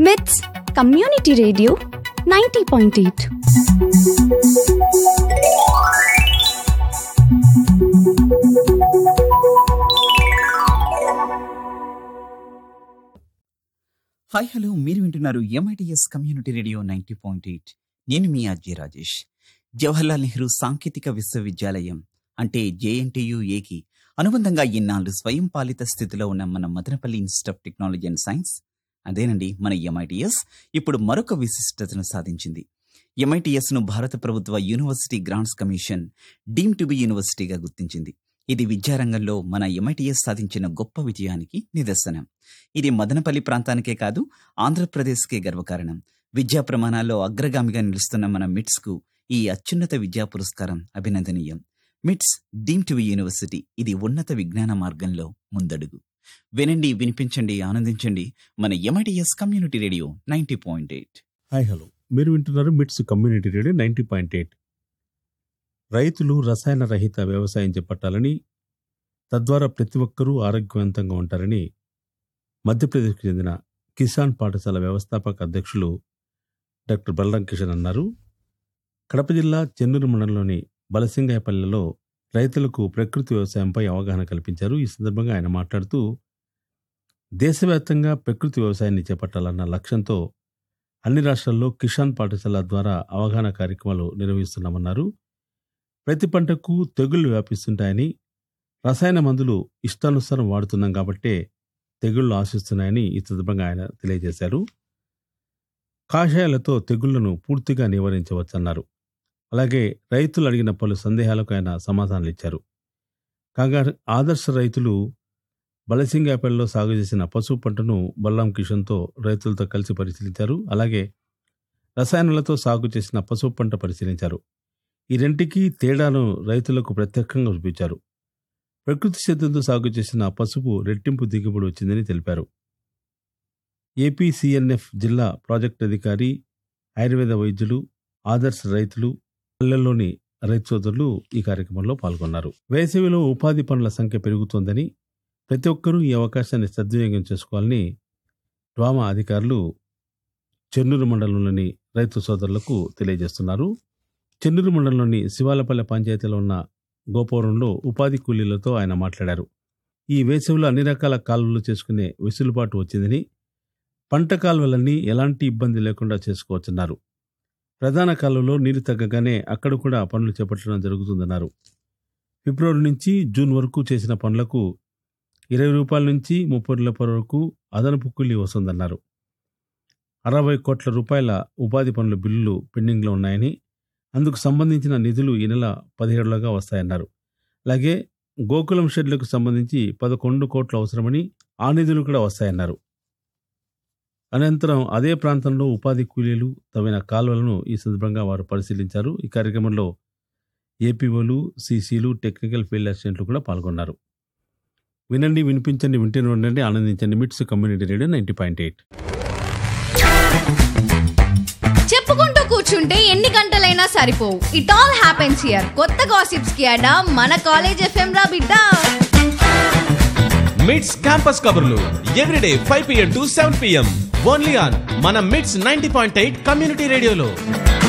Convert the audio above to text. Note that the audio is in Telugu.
with community radio ninety point eight hi hello మీరు వింటున్నారు MITS community radio ninety point eight నేను మీ అజయ్ రాజేష్ జవహర్లాల్ నెహ్రూ సాంకేతిక విశ్వవిద్యాలయం అంటే జేఎన్టీయు ఏకి అనుబంధంగా ఇన్నాళ్ళు స్వయం పాలిత స్థితిలో ఉన్న మన Madanapalle institute of technology and science అదేనండి మన ఎంఐటిఎస్ ఇప్పుడు మరొక విశిష్టతను సాధించింది ఎంఐటిఎస్ ను భారత ప్రభుత్వ university grants commission deem to be యూనివర్సిటీగా గుర్తించింది ఇది విద్యారంగంలో మన ఎంఐటిఎస్ సాధించిన గొప్ప విజయానికి నిదర్శనం ఇది మదనపల్లి ప్రాంతానికే కాదు ఆంధ్రప్రదేశ్కే గర్వకారణం విద్యా ప్రమాణాల్లో అగ్రగామిగా నిలుస్తున్న మన మిట్స్ కు ఈ అత్యున్నత విద్యా పురస్కారం అభినందనీయం మిట్స్ డీమ్ టు యూనివర్సిటీ ఇది ఉన్నత విజ్ఞాన మార్గంలో ముందడుగు వినండి వినిపించండి ఆనందించండి మన MITS community radio ninety point eight hi hello మీరు వింటున్నారు MITS community radio ninety point eight రైతులు రసాయన రహిత వ్యవసాయం చేపట్టాలని తద్వారా ప్రతి ఒక్కరూ ఆరోగ్యవంతంగా ఉంటారని మధ్యప్రదేశ్కు చెందిన కిసాన్ పాఠశాల వ్యవస్థాపక అధ్యక్షులు డాక్టర్ బలరాం కిషన్ అన్నారు కడప జిల్లా చెన్నూరు మండలంలోని బలసింగాయపల్లెలో రైతులకు ప్రకృతి వ్యవసాయంపై అవగాహన కల్పించారు ఈ సందర్భంగా ఆయన మాట్లాడుతూ దేశవ్యాప్తంగా ప్రకృతి వ్యవసాయాన్ని చేపట్టాలన్న లక్ష్యంతో అన్ని రాష్ట్రాల్లో కిసాన్ పాఠశాల ద్వారా అవగాహన కార్యక్రమాలు నిర్వహిస్తున్నామన్నారు ప్రతి పంటకు తెగుళ్లు వ్యాపిస్తుంటాయని రసాయన మందులు ఇష్టానుసారం వాడుతున్నాం కాబట్టే తెగుళ్లు ఆశిస్తున్నాయని ఈ సందర్భంగా ఆయన తెలియజేశారు కాషాయాలతో తెగుళ్లను పూర్తిగా నివారించవచ్చన్నారు అలాగే రైతులు అడిగిన పలు సందేహాలకు ఆయన సమాధానాలు ఇచ్చారు కాగా ఆదర్శ రైతులు బలసింగాపల్లిలో సాగు చేసిన పసుపు పంటను బల్లాం కిషన్తో రైతులతో కలిసి పరిశీలించారు అలాగే రసాయనాలతో సాగు చేసిన పసుపు పంట పరిశీలించారు ఈ రెంటికి తేడాను రైతులకు ప్రత్యేకంగా చూపించారు ప్రకృతి సిద్ధంతో సాగు చేసిన పసుపు రెట్టింపు దిగుబడి వచ్చిందని తెలిపారు ఏపీ సిఎన్ఎఫ్ జిల్లా ప్రాజెక్ట్ అధికారి ఆయుర్వేద వైద్యులు ఆదర్శ రైతులు పల్లెల్లోని రైతు సోదరులు ఈ కార్యక్రమంలో పాల్గొన్నారు వేసవిలో ఉపాధి పనుల సంఖ్య పెరుగుతోందని ప్రతి ఒక్కరూ ఈ అవకాశాన్ని సద్వినియోగం చేసుకోవాలని డ్వామా అధికారులు చెన్నూరు మండలంలోని రైతు సోదరులకు తెలియజేస్తున్నారు చెన్నూరు మండలంలోని శివాలపల్లె పంచాయతీలో ఉన్న గోపురంలో ఉపాధి కూలీలతో ఆయన మాట్లాడారు ఈ వేసవిలో అన్ని రకాల కాలువలు చేసుకునే వెసులుబాటు వచ్చిందని పంట కాలువలన్నీ ఎలాంటి ఇబ్బంది లేకుండా చేసుకోవచ్చన్నారు ప్రధాన కాలువలో నీరు తగ్గగానే అక్కడ కూడా పనులు చేపట్టడం జరుగుతుందన్నారు ఫిబ్రవరి నుంచి జూన్ వరకు చేసిన పనులకు ఇరవై రూపాయల నుంచి ముప్పై రూపాయల వరకు అదనపు కూలీ వస్తుందన్నారు అరవై కోట్ల రూపాయల ఉపాధి పనుల బిల్లులు పెండింగ్లో ఉన్నాయని అందుకు సంబంధించిన నిధులు ఈ నెల పదిహేడులోగా వస్తాయన్నారు అలాగే గోకులం షెడ్లకు సంబంధించి పదకొండు కోట్లు అవసరమని ఆ నిధులు కూడా వస్తాయన్నారు అనంతరం అదే ప్రాంతంలో ఉపాధి కూలీలు తవ్విన కాలువలను ఈ సందర్భంగా వారు పరిశీలించారు ఈ కార్యక్రమంలో ఏపీఓలు సీసీలు టెక్నికల్ ఫీల్డ్ అసిస్టెంట్లు కూడా పాల్గొన్నారు వినండి వినిపించండి వింటూనే ఉండండి ఆనందించండి MITS community radio ninety point eight చెప్పుకుంటూ కూర్చుంటే ఎన్ని గంటలైనా సరిపోవు ఇట్ ఆల్ హ్యాపెన్స్ హియర్ కొత్త గాసిప్స్ కి అడా మన కాలేజ్ ఎఫ్ఎం రా బిడ్డ మిడ్స్ క్యాంపస్ కబుర్లు everyday five PM to seven PM only on మన MITS ninety point eight community రేడియోలో